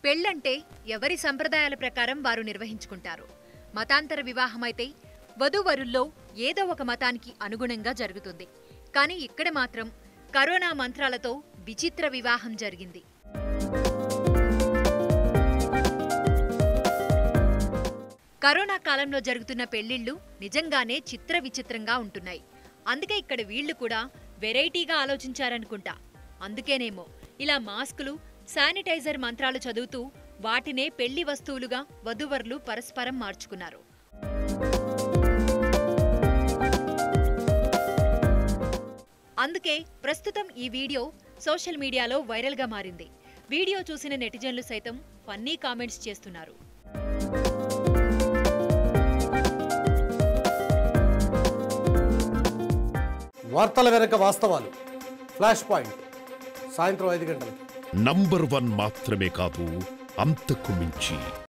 పెళ్ళంటే ఎవరి సంప్రదాయాల ప్రకారం వారు నిర్వహించుకుంటారు మతాంతర వివాహమైతే వధూవరుల్లో ఏదో ఒక మతానికి అనుగుణంగా జరుగుతుంది కానీ ఇక్కడ మాత్రం కరోనా మంత్రాలతో విచిత్ర వివాహం జరిగింది కరోనా కాలంలో జరుగుతున్న పెళ్లిళ్లు నిజంగానే చిత్ర విచిత్రంగా ఉంటున్నాయి అందుకే ఇక్కడ వీళ్ళు కూడా వెరైటీగా ఆలోచించారనుకుంటా అందుకేనేమో ఇలా మాస్కులు శానిటైజర్ మంత్రాలు చదువుతూ వాటినే పెళ్లి వస్తువులుగా వధూవరులు పరస్పరం మార్చుకున్నారు అందుకే ప్రస్తుతం ఈ వీడియో సోషల్ మీడియాలో వైరల్గా మారింది వీడియో చూసిన నెటిజన్లు సైతం ఫన్నీ కామెంట్స్ చేస్తున్నారు వార్తల వెనక వాస్తవాలు ఫ్లాష్ పాయింట్ సాయంత్రం ఐదు గంటలకు నంబర్ వన్ మాత్రమే కాదు అంతకు మించి